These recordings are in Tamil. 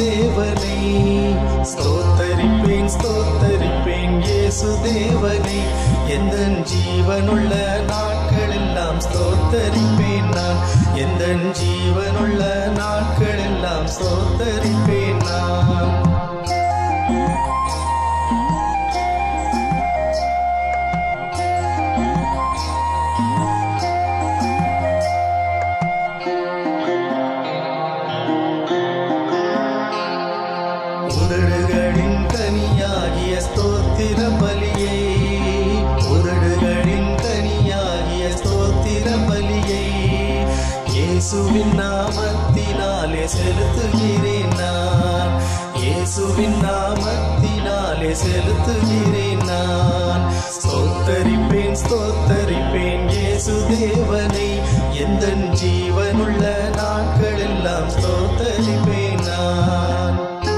தேவனை ஸ்தோத்தரிப்பேன் ஸ்தோத்தரிப்பேன் இயேசு தேவனை எந்த ஜீவனுள்ள நாட்களெல்லாம் ஸ்தோத்தரிப்பேன் நான் எந்த ஜீவனுள்ள நாட்களெல்லாம் ஸ்தோத்தரிப்பேன் நான் உதடுகளின் கனியாகிய ஸ்தோத்திர பலியை உதடுகளின் கனியாகிய ஸ்தோத்திர பலியை இயேசுவின் நாமத்தினாலே செலுத்துகிறேன் நான் இயேசுவின் நாமத்தினாலே செலுத்துகிறேன் நான் ஸ்தோத்தரிப்பேன் ஸ்தோத்தரிப்பேன் இயேசு தேவனை எந்த ஜீவனுள்ள நாட்களெல்லாம் ஸ்தோத்தரிப்பேன் நான்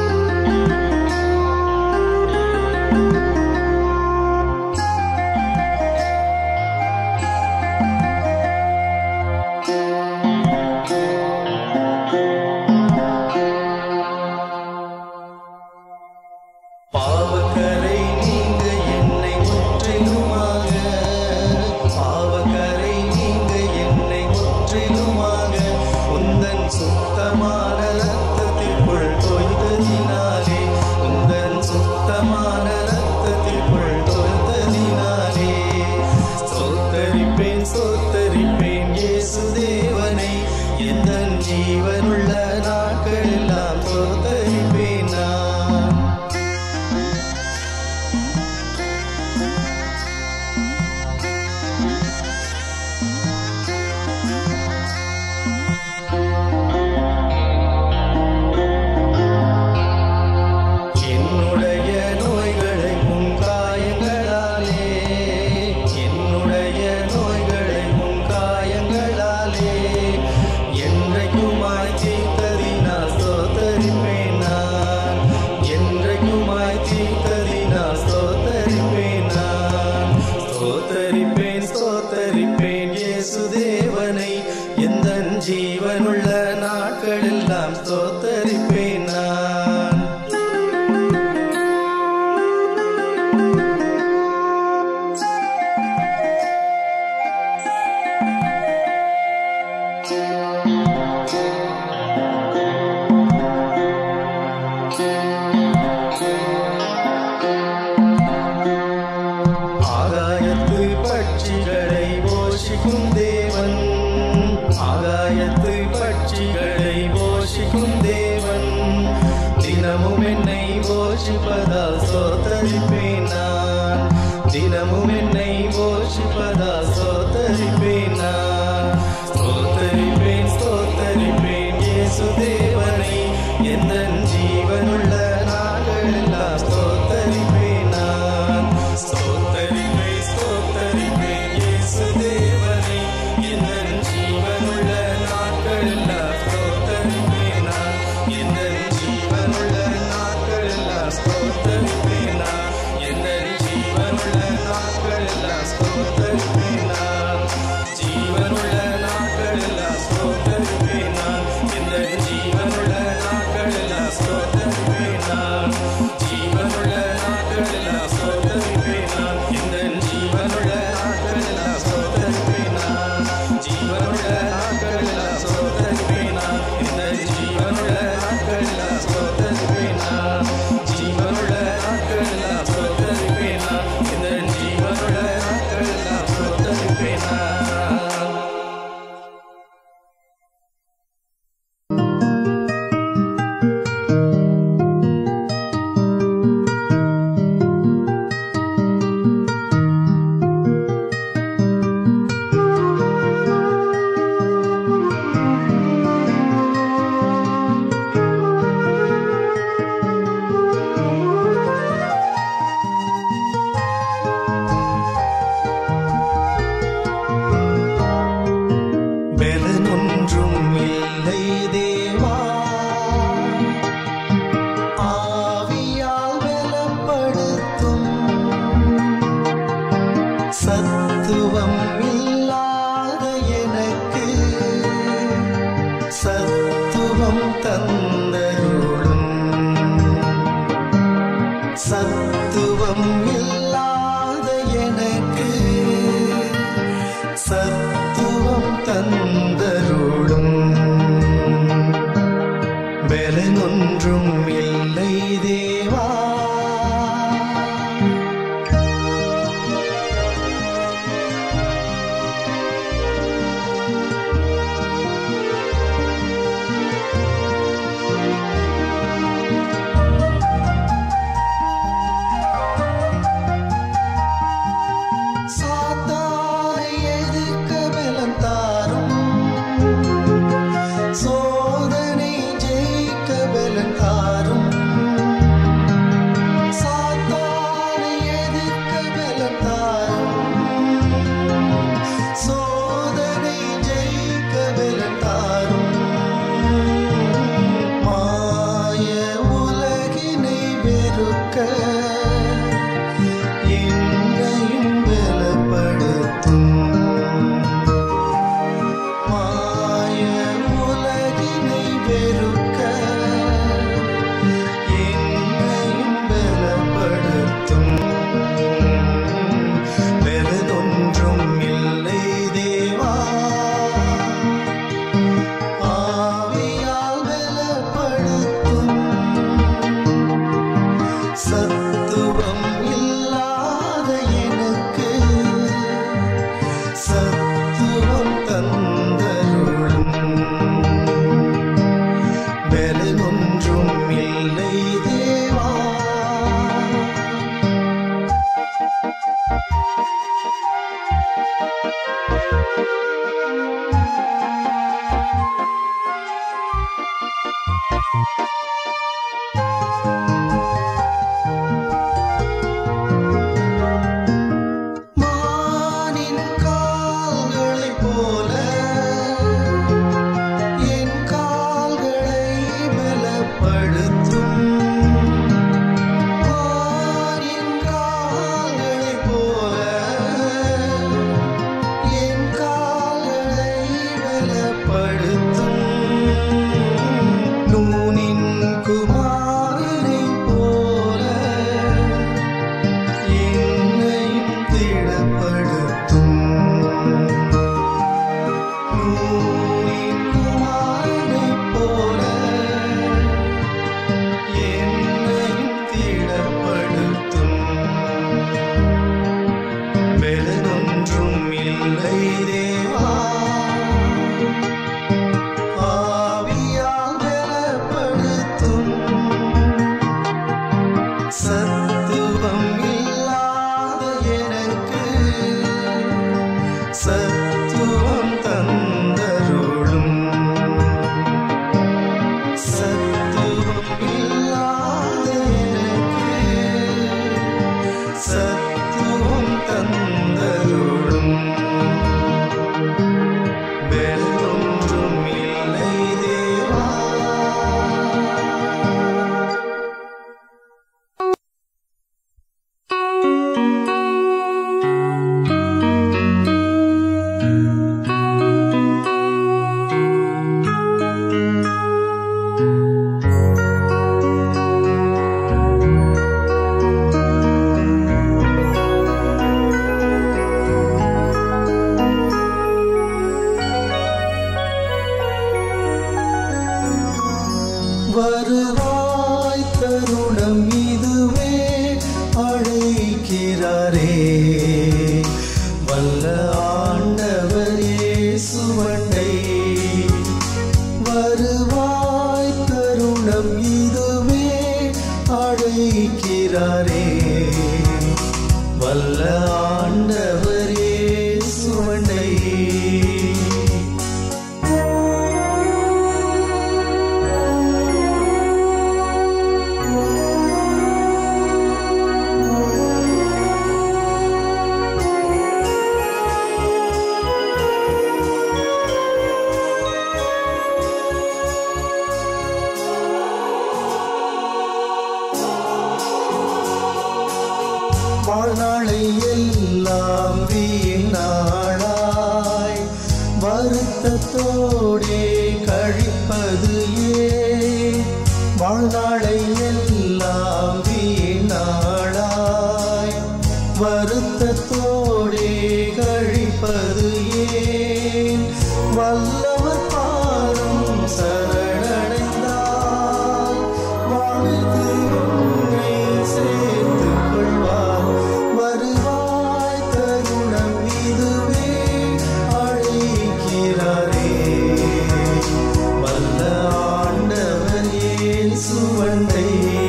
பாவக்கரை நீங்க என்னை முற்றிலுமாக பாவக்கரை நீங்க என்னை முற்றிலுமாக உந்தன் சுத்தமான ரத்தத்திற்குள் தோய்த்ததினாலே உந்தன் சுத்தமான ரத்தத்திற்குள் தோய்த்ததினாலே ஸ்தோத்தரிப்பேன் ஸ்தோத்தரிப்பேன் இயேசு தேவனை எந்த ஜீவனுள்ள நாட்களெல்லாம் ஸ்தோத்தரிப்பேன் நான் என்னுடைய நோய்களை உன் காயங்களாலே என்னுடைய நோய்களை உன் காயங்களாலே என்றைக்குமாய் தீர்த்ததினால் ஸ்தோத்தரிப்பேன் நான் என்றைக்குமாய் தீர்த்ததினால் ஸ்தோத்தரிப்பேன் நான் ஸ்தோத்தரிப்பேன் ஸ்தோத்தரிப்பேன் இயேசு தேவனை எந்த ஜீவனுள்ள நாட்களெல்லாம் ஸ்தோத்தரிப்பேன் நான் ஆகாயத்து பட்சிகளை போஷிக்கும் தேவன் ஆகாயத்து பட்சிகளை போஷிக்கும் தேவன் தினமும் என்னை போஷிப்பதால் சோத்தரிப்பேன் நான் தினமும் என்னை போஷிப்பதால் சோத்தரிப்பேன் நான் ஸ்தோத்தரிப்பேன் ஸ்தோத்தரிப்பேன் இயேசு தேவனை எந்த ஜீவனுள்ள நாளெல்லாம் ஸ்தோத்தரிப்பேன் நான் ஸ்தோத்தரிப்பேன் ஸ்தோத்தரிப்பேன் இயேசு தேவனை எந்த ஜீவனுள்ள நாட்களெல்லாம் ஸ்தோத்தரிப்பேன் நான் எந்த ஜீவனுள்ள நாட்களெல்லாம் ஸ்தோத்தரிப்பேன் நான் எந்த ஜீவனுள்ள நாட்களெல்லாம் ஸ்தோத்தரிப்பேன் நான் ஜீவனுள்ள நாட்களெல்லாம் ஸ்தோத்தரிப்பேன் நான் எந்த ஜீவனுள்ள நாட்களெல்லாம் ஸ்தோத்தரிப்பேன் நான் ஜீவனுள்ள நாட்களெல்லாம் ஸ்தோத்தரிப்பேன் நான் எந்த ஜீவனுள்ள நாட்களெல்லாம் ஸ்தோத்தரிப்பேன் நான் ஜீவனுள்ள நாட்களெல்லாம் ஸ்தோத்தரிப்பேன் நான் எந்த ஜீவனுள்ள நாட்களெல்லாம் ஸ்தோத்தரிப்பேன் நான் ஜீவனுள்ள நாட்களெல்லாம் ஸ்தோத்தரிப்பேன் நான் எந்த ஜீவனுள்ள நாட்களெல்லாம் ஸ்தோத்தரிப்பேன் நான் வேறொன்றும் இல்லை தேவா சாத்தானை எதிர்க்க பலம் தாரும் சோதனை ஜெயிக்க பலம் தாரும் சாத்தானை எதிர்க்க பலம் தாரும் சோதனை ஜெயிக்க பலம் தாரும் மாய உலகினை வெறுக்க என்னையும் பலப்படுத்தும் மாய உலகினை வெறுக்க என்னையும் பலப்படுத்தும் வெறுதொன்றும் இல்லை தேவா ஆவியால் பலப்படுத்தும் சத்துவம் இல்லாத எனக்கு சத்துவம் தந்தருளும் வெறுதொன்றும் இல்லை தேவா மானின் கால்களைப் போல என் கால்களை பலப்படுத்தும் மானின் கால்களைப் போல என் கால்களை பலப்படுத்தும் நூனின் குமாரனைப் போல என்னையும் திடப்படுத்தும் நூலின் குமாரனைப் போல என்னையும் திடப்படுத்தும் வெறுதொன்றும் இல்லை தேவா ஆவியால் பலப்படுத்தும் சத்துவம் இல்லாத எனக்கு சத்துவம் தந்தருளும் சத்துவம் இல்லாத எனக்கு சத்துவம் தந்தருளும் வேறொன்றும் இல்லை தேவா வருவாய் தருணம் இதுவே அழைக்கிறாரே வல்ல ஆண்டவரே சுவண்டை வருவாய் தருணம் இதுவே அழைக்கிறாரே வல்ல ஆண்டவரே சுவண்டை வாழ்நாளை எல்லாம் வீணாளாய் வருத்தத்தோடே கழிப்பது ஏன் வாழ்நாளை எல்லாம் வீணாளாய் வருத்தத்தோடே கழிப்பது ஏன் வல்லவர் பாதம் சரணடைந்தால் இயேசுவண்டை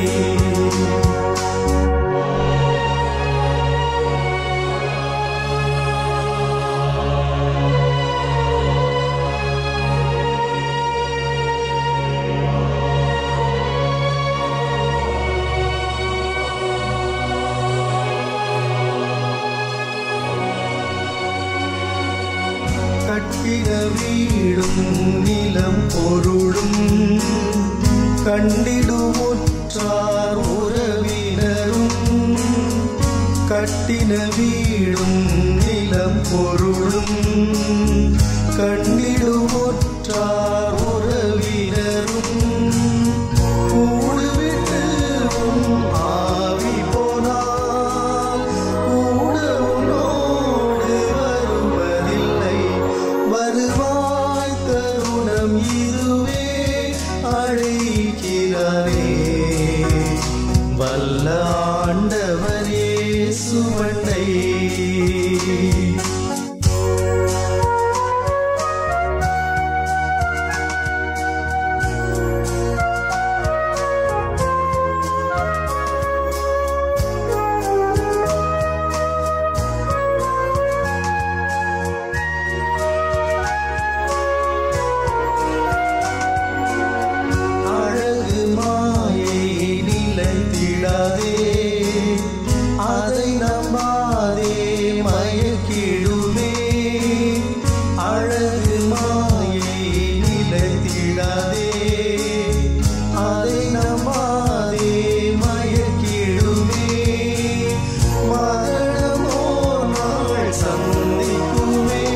கட்டின வீடும் நிலம் பொருளும் கண்டிடுமுற்றார் உறவினரும் கட்டின வீடும் நிலம் பொருளும் கண்டிடுமுற்றார் உறவினரும் கூடுவிட்டு உன் ஆவி போனால் கூட உன்னோடு வருவதில்லை வருவாய் தருணம் இதுவே அழைக்கிறாரே வல்ல ஆண்டவர் இயேசுவண்டை அழகு மாயை நிலைத்திடாதே அதை நம்பாதே மயக்கிடுமே அழகு மாயை நிலைத்திடாதே அதை நம்பாதே மயக்கிடுமே மரணமோ நாள் சந்திக்குமே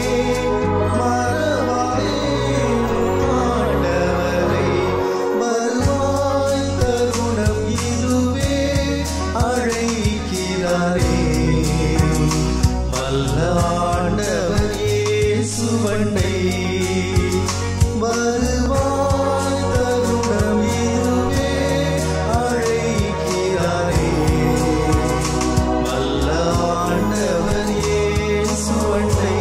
மறவாதே ஆண்டவரை வருவாய் தருணம் இதுவே அழைக்கிறாரே வல்ல ஆண்டவர் இயேசுவண்டை வருவாய் தருணம் இதுவே அழைக்கிறாரே வல்ல ஆண்டவர் இயேசுவண்டை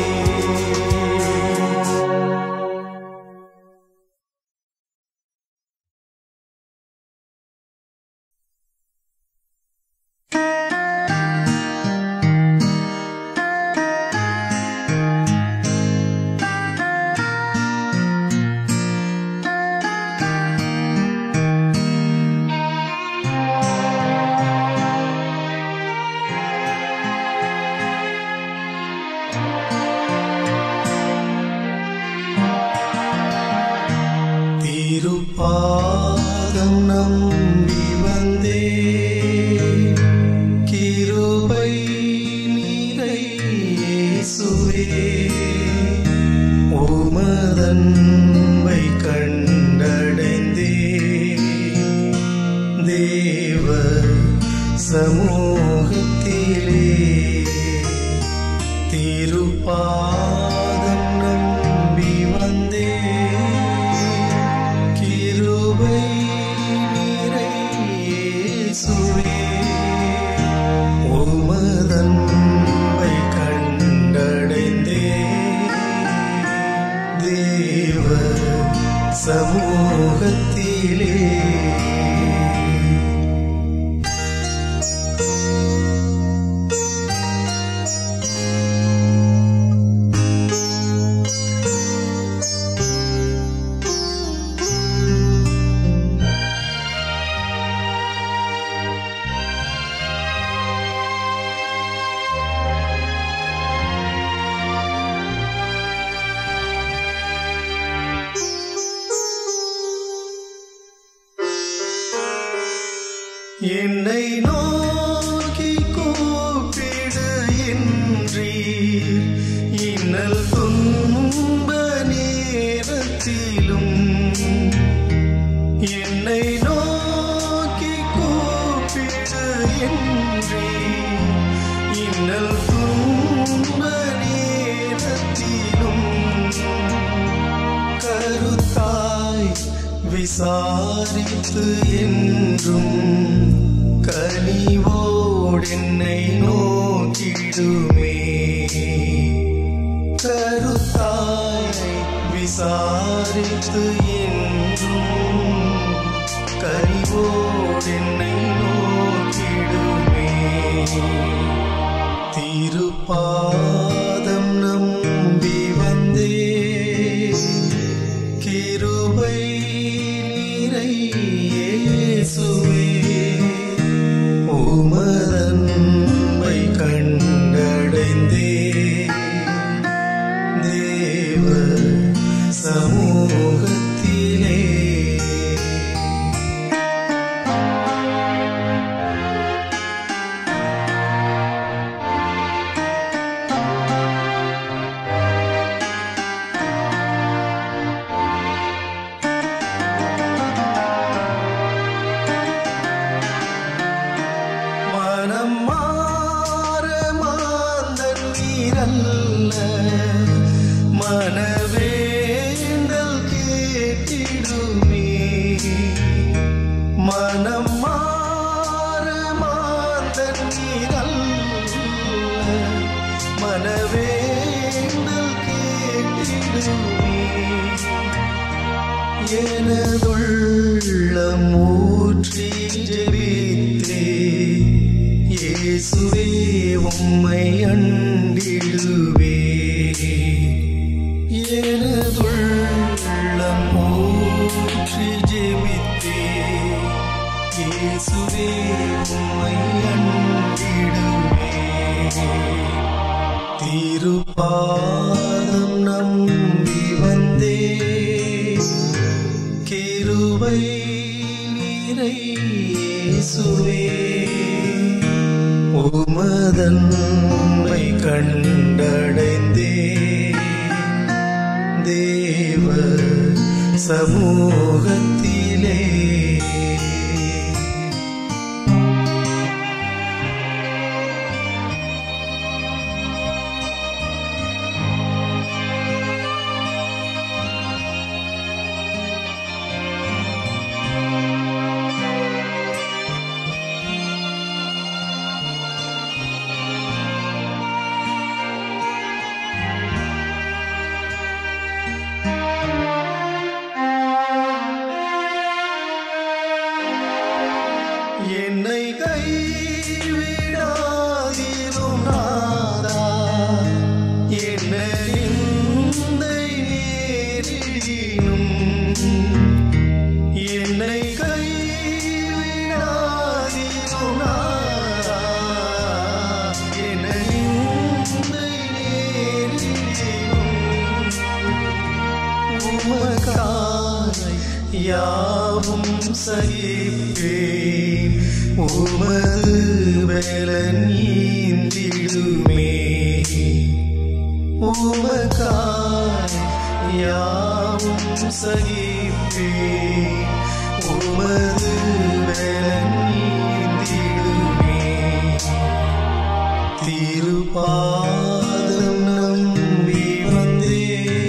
திருப்பாதம் நம்பி வந்தே கிருபை நீரை இயேசுவே உமதன்பை கண்டடைந்தே தேவ சமூகத்திலே திருப்பாதம் நம்பி வந்தே கிருபை நீரை இயேசுவே உமதன்பை கண்டடைந்தே தேவ சமூகத்திலே என்னை நோக்கி கூப்பிடு என்றீர் இன்னல் துன்ப நேரத்திலும் என்னை நோக்கி கூப்பிடு என்றீர் இன்னல் துன்ப நேரத்திலும் கருத்தாய் விசாரித்து என்றும் கனிவோடென்னை நோக்கிடுமே கருத்தாய் விசாரித்து என்றும் கனிவோடென்னை நோக்கிடுமே திருப்பாதம் நம்பி வந்தே கிருபை நீரை இயேசுவே உமதன்பை கண்டடைந்தே தேவ சமூகத்திலே மனம் மாற மாந்தன் நீரல்ல மனவேண்டல் கேட்டிடுமே மனம் மாற மாந்தன் நீரல்ல மனவேண்டல் கேட்டிடுமே எனதுள்ளம் ஊற்றி ஜெபித்தே இயேசுவே உம்மை அண்டிடுவே எனதுள்ளம் ஊற்றி ஜெபித்தே இயேசுவே உம்மை அண்டிடுவே திருப்பாதம் நம்பி வந்தே கிருபை நீரை இயேசுவே உமதன்பை கண்டடைந்தே தேவ சமூகத்திலே என்னை கைவிடாதிரும் நாதா என்ன நிந்தை நேரிடினும் என்னை கைவிடாதிரும் நாதா என்ன நிந்தை நேரிடினும் உமக்காய் யாவும் சகிப்பேன் உமது பலன் நீந்திடுமே உமக்காய் யாவும் சகிப்பேன் உமது பலன் நீந்திடுமே திருப்பாதம் நம்பி வந்தே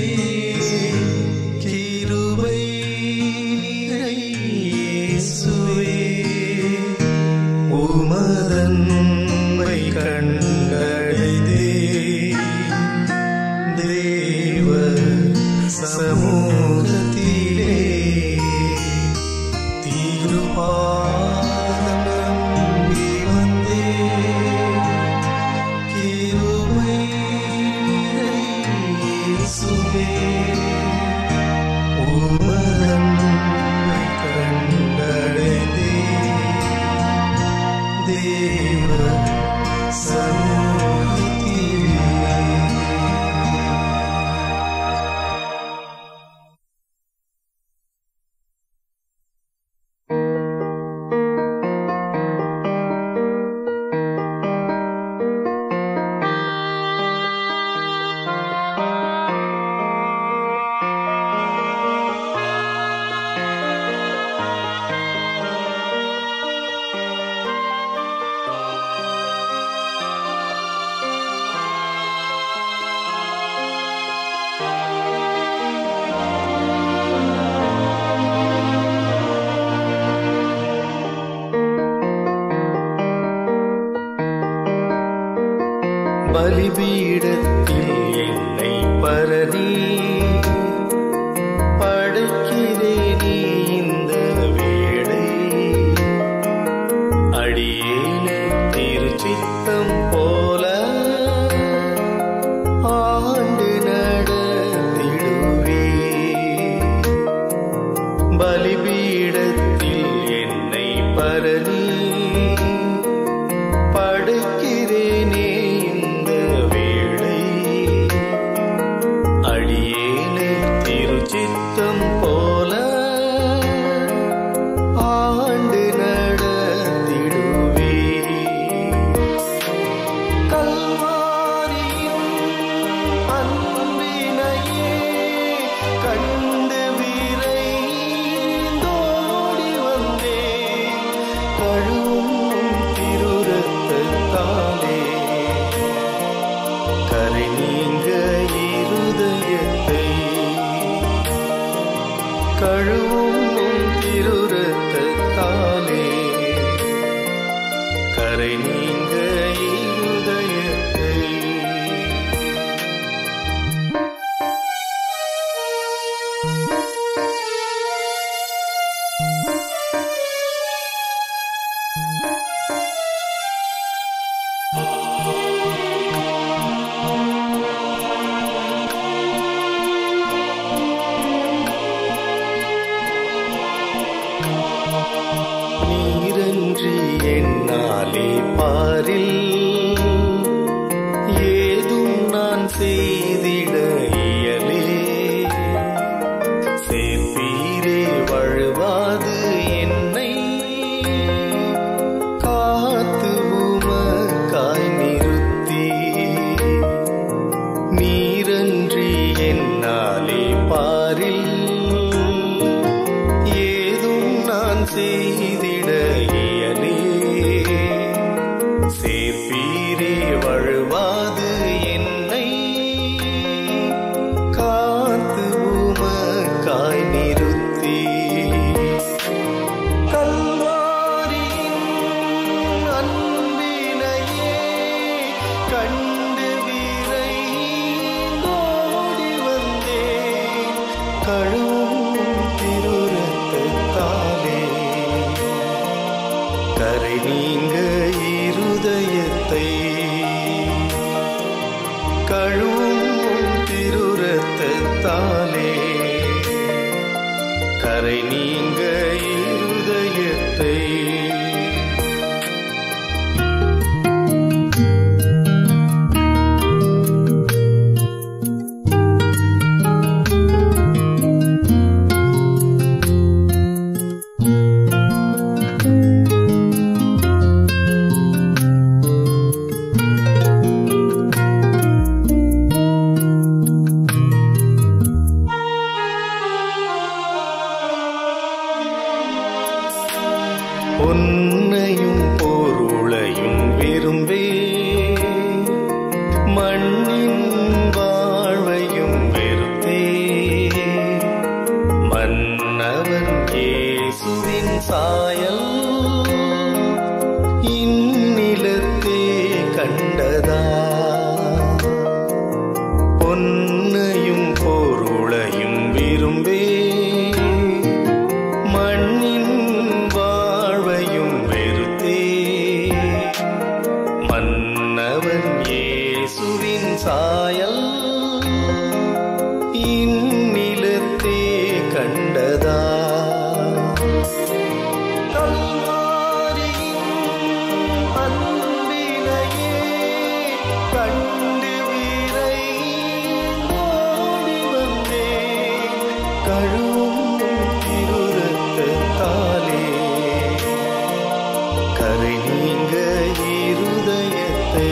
கிருபை நிறை இயேசுவே உமதன்மை கண்டடைதே தேவ சமூகத்திலே திருப்பாதம் நம்பி வந்தே கிருபை நிறை இயேசுவே உமதன்மை கண்டடைந்தே தேவ சமூகத்திலே பலிபீடத்தில் என்னை பரதி படைக்கிறே நீ இந்த வேளை பரணி படைக்கிறேனே இந்த வேளை அடியேனை திருச்சித்தம் போல ஆண்டு நடத்திடுவே கல்வாரியும் அன்பினையே கண்டு விரைந்தோடி வந்தேன் கழுவும் திருரத்தாலே கரை நீங்க இருதயத்தை கழுவும் திருரத்தாலே கரை நீங்க இருதயத்தை நீரன்றி என்னாலே பாரில் ஏதும் நான் செய்திட இயலே சேர்ப்பீரே வழுவாது என்னை காத்து உமக்காய் நிறுத்தி நீரன்றி என்னாலே பாரில் ஏதும் நான் செய்திட இயலே சேர்ப்பீரே வழுவாது என்னை காத்து உமக்காய் நிறுத்தி கல்வாரியின் அன்பினையே கண்டு விரைந்தோடி வந்தேன் கழுவும் திருரத்தாலே கரை நீங்க இருதயத்தை கழுவும் திருரத்தாலே கரை நீங்க இருதயத்தை பொன்னையும் பொருளையும் விரும்பே மண்ணின் வாழ்வையும் வெறுத்தே மன்னவன் இயேசுவின் சாயல் இந்நிலத்தே கண்டதா பொன்னையும் பொருளையும் விரும்பே மண்ணின் வாழ்வையும் வெறுத்தே மன்னவன் இயேசுவின் சாயல் இந்நிலத்தே கண்டதா கல்வாரியின் அன்பினையே கண்டு விரைந்தோடி வந்தேன் கழுவும் திருரத்தாலே கரை நீங்க இருதயத்தை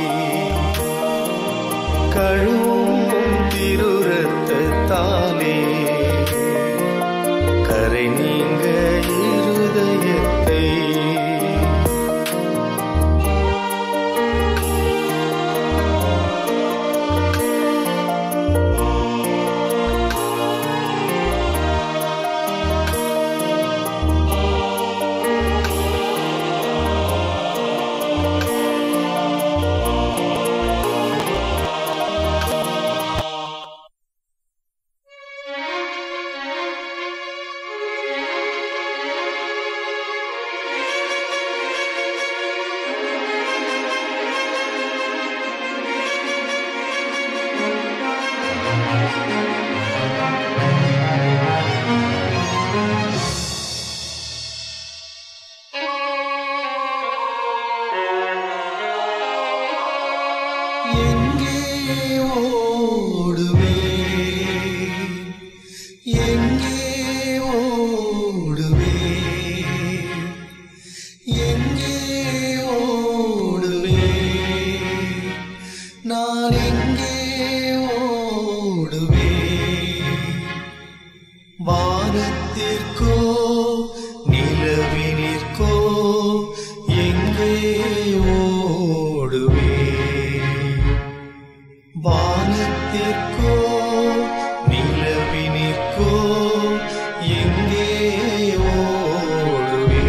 கழுவும் திருரத்தாலே கரை நீங்க இருதயத்தை எங்கே ஓடுவே நான் எங்கே ஓடுவே வானத்திற்கோ நிலவினிற்கோ எங்கே ஓடுவே வானத்திற்கோ நிலவினிற்கோ எங்கே ஓடுவே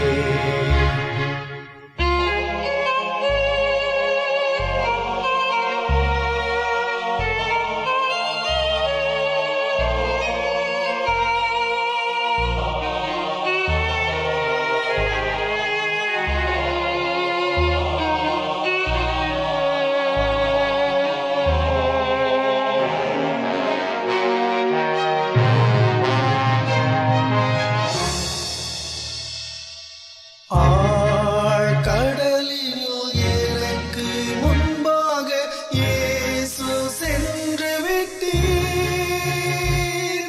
ஆழ்கடலில் எனக்கு முன்பாக இயேசு சென்று விட்டீர்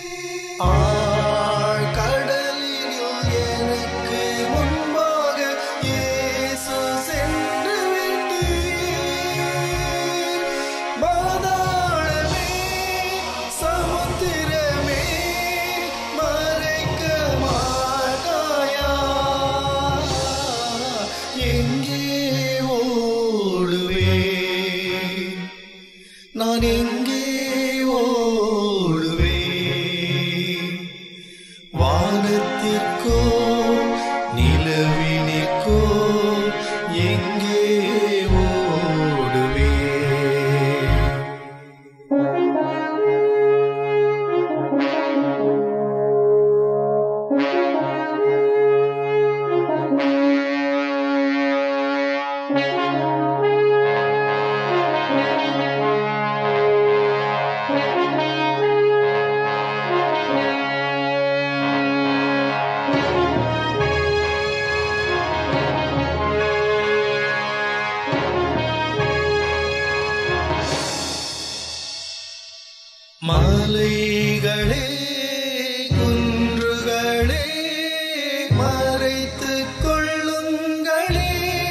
ஆழ்கடலில் எனக்கு முன்பாக இயேசு சென்று விட்டீர் பாதாளமே சமுத்திரமே மறைக்க மாட்டாயா எங்கே ஓடுவே நான் எங்கே ஓடுவே வானத்திற்கோ நிலவினிற்கோ எங்கே ஓடுவே மலைகளே குன்றுகளே மறைத்துக் கொள்ளுங்களே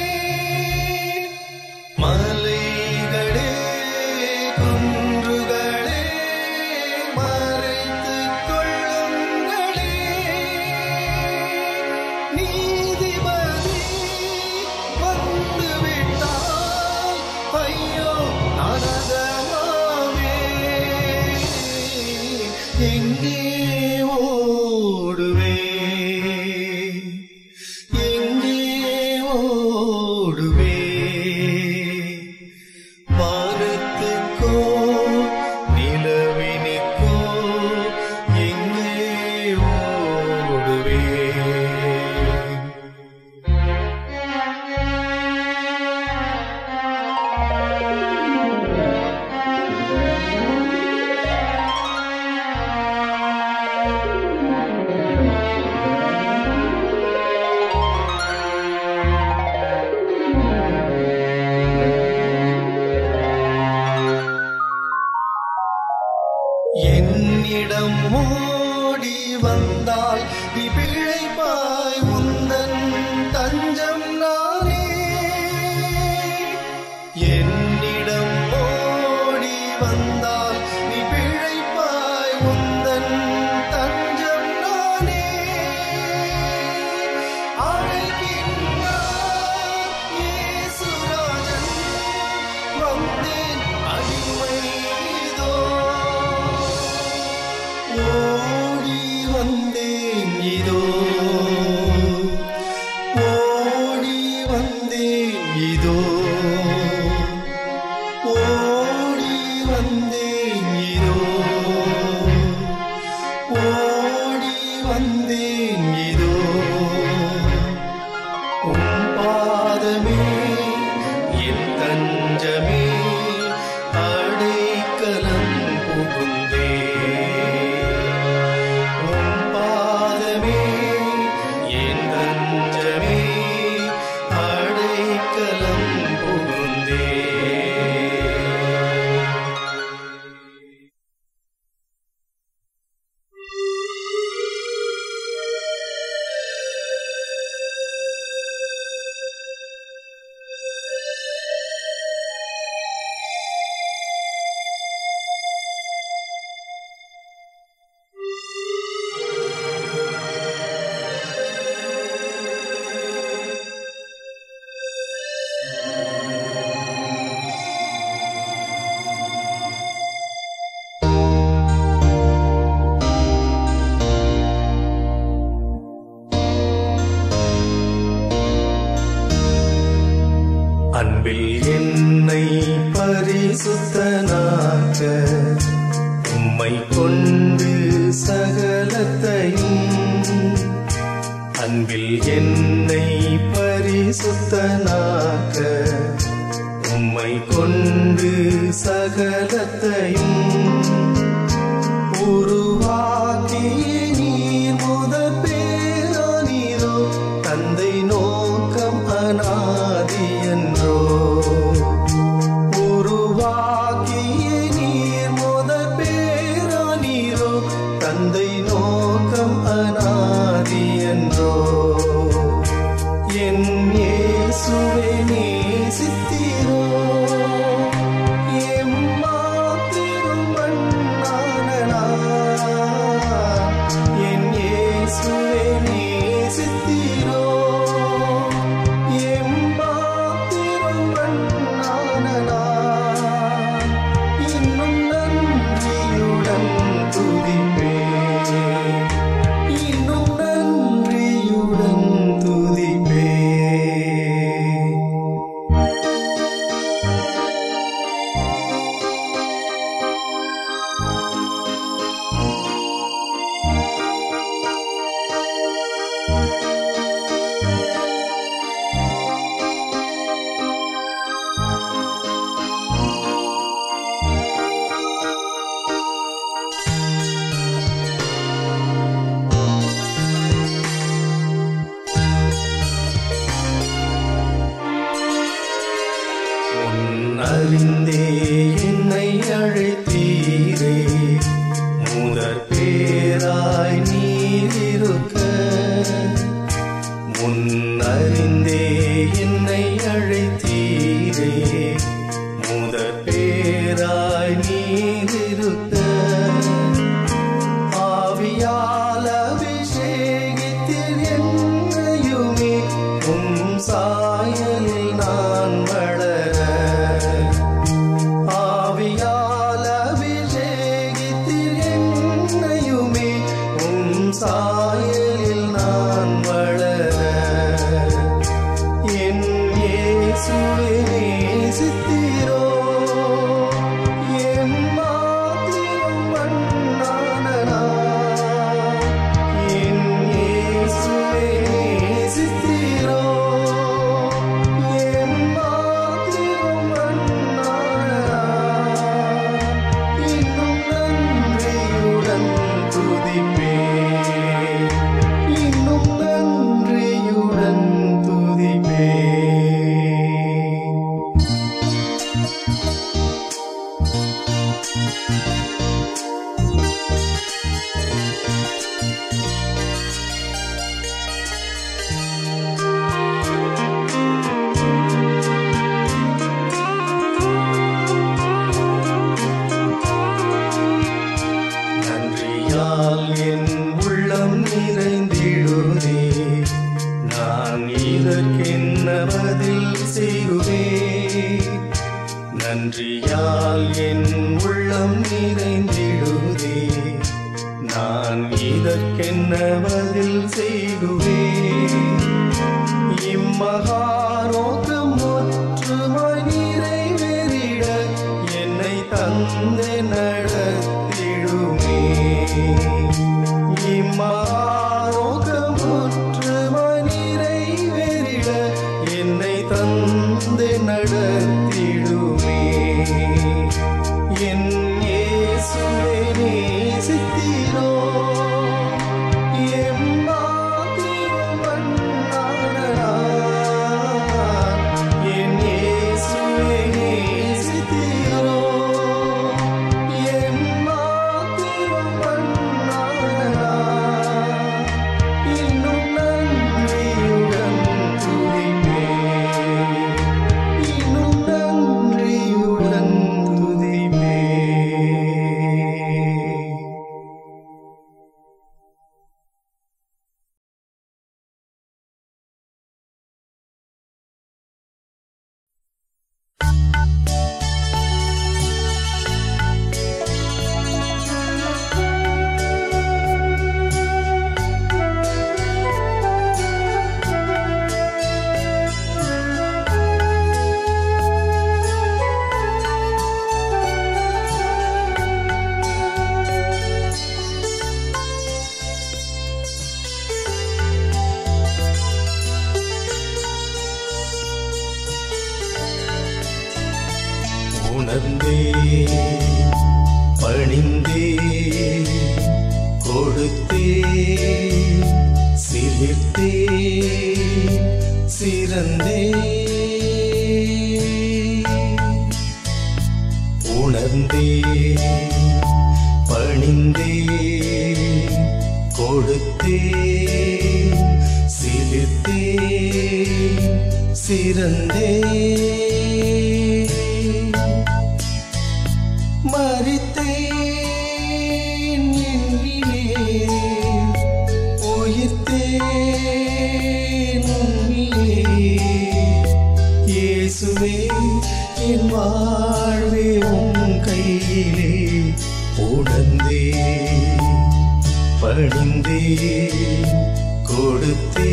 மலைகளே குன்றுகளே மறைத்துக் கொள்ளுங்களே நீதிபதி வந்து விட்டால் ஐயோ நரகமாவே எங்கே அன்பில் என்னை பரிசுத்தனாக்க உம்மை கொண்டு சகலத்தையும் அன்பில் என்னை பரிசுத்தனாக்க உம்மை கொண்டு சகலத்தையும் உருவாக்கிய நீர் முதற் பேரானீரோ தந்தை நோக்கம் அனாதி என்றோ உருவாக்கிய நீர் முதற் பேரானீரோ தந்தை நோக்கம் அனாதி என்றோ என் இயேசுவே நேசித்தீரோ எம்மாத்திரம் மண்ணானனா என் இயேசுவே நேசித்தீரோ எம்மாத்திரம் மண்ணானனா இன்னும் நன்றியுடன் துதிப்பேன் இன்னும் நன்றியுடன் துதிப்பேன் உன் அறிந்தே என்னை அழைத்தீரே முதற் பேராய் நீரிருக்க முன் அறிந்தே என்னை அழைத்தீரே முதற் பேராய் நீரிருக்க ஆவியால் அபிஷேகித்தீர் என்னையுமே உம் சாயலில் நான் வளர ஆவியால் அபிஷேகித்தீர் என்னையுமே உம் சாயலில் நான் வளர என் இயேசுவே நேசித்தீரோ என் மாதிரம் மண்ணானனா என் இயேசுவே நேசித்தீரோ என் மாதிரம் மண்ணானனா இன்னும் நன்றியுடன் துதிப்பேன் இன்னும் நன்றியுடன் துதிப்பேன் நன்றியால் என் உள்ளம் நிறைந்திடுதே நான் இதற்கென்ன பதில் செய்குவேன் நன்றியால் என் உள்ளம் நிறைந்திடுதே நான் இதற்கென்ன பதில் செய்குவேன் இம்மகாரோகம் ஒற்றுமாய் நிறைவேறிட என்னை தந்து நடத்திடுமே இம்மகாரோகம் ஒற்றுமாய் நிறைவேறிட என்னை தந்து நடத்திடுமே என் இயேசுவே நேசித்தீரோ எம்மாத்திரம் உணர்ந்தே பணிந்தே கொடுத்தே சிலிர்த்தே சிறந்தே உணர்ந்தே பணிந்தே கொடுத்தே சிலிர்த்தே சிறந்தே மறித்தேன் என்னிலே உயிர்த்தேன் உம்மிலே இயேசுவே என் வாழ்வே உம் கையிலே உணர்ந்தே பணிந்தே கொடுத்தே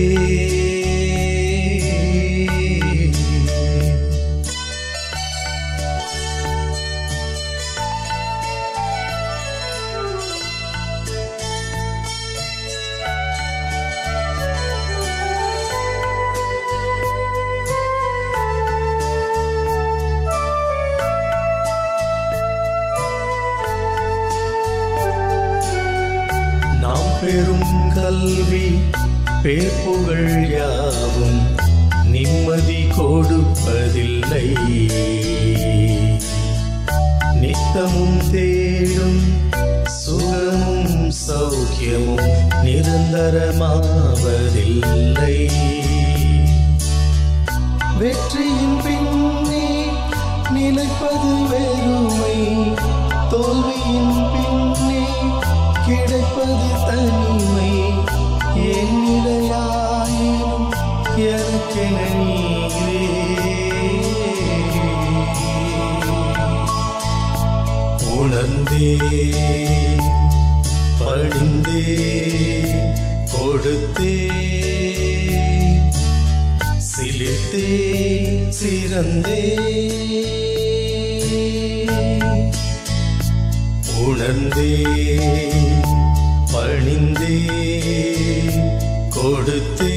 நாம் பெறும் கல்வி பேப்புகள் யாவும் நிம்மதி கொடுப்பதில்லை நித்தமும் தேடும் சுகமும் சௌக்கியமும் நிரந்தரமாவதில்லை வெற்றியின் பின்னே நிலைப்பது வெறுமை தோல்வியின் பின்னே கிடைப்பது தனிமை என்னிடையாயினும் எனக்கென நீரே உணர்ந்தே பணிந்தே கொடுத்தே சிலிர்த்தே சிறந்தே உணர்ந்தே பணிந்தே கொடுத்தே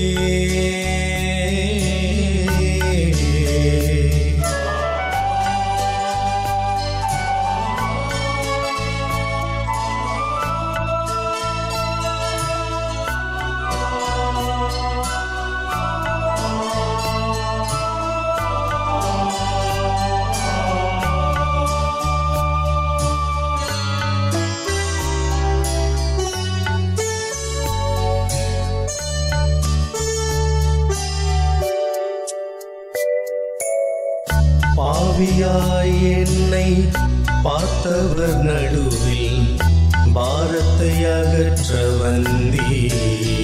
பாவியாய் என்னை பார்த்தவர் நடுவில் பாரத்தை அகற்ற வந்தீர்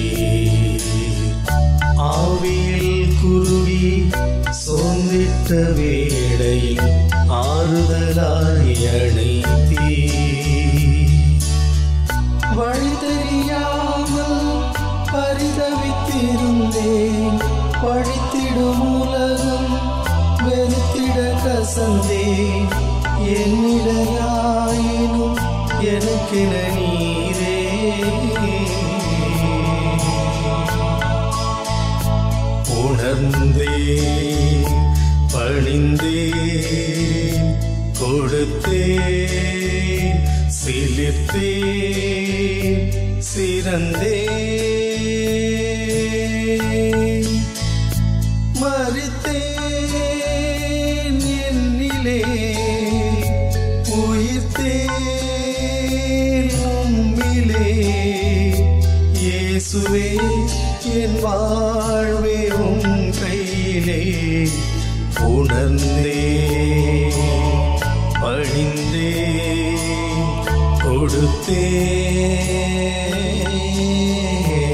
ஆவியில் குருவி சோர்ந்திட்ட வேளையில் ஆறுதலாய் அணைத்தீர் வழி தெரியாமல் பரிதவித்திருந்தேன் பழித்திடும் உலகம் வெறுத்திட கசந்தேன் என்னிடையாயினும் எனக்கென நீரே உணர்ந்தே பணிந்தே கொடுத்தே சிலிர்த்தே சிறந்தே மறித்தேன் என்னிலே உயிர்த்தேன் உம்மிலே இயேசுவே என் வாழ்வே உம் கையிலே உணர்ந்தே பணிந்தே கொடுத்தே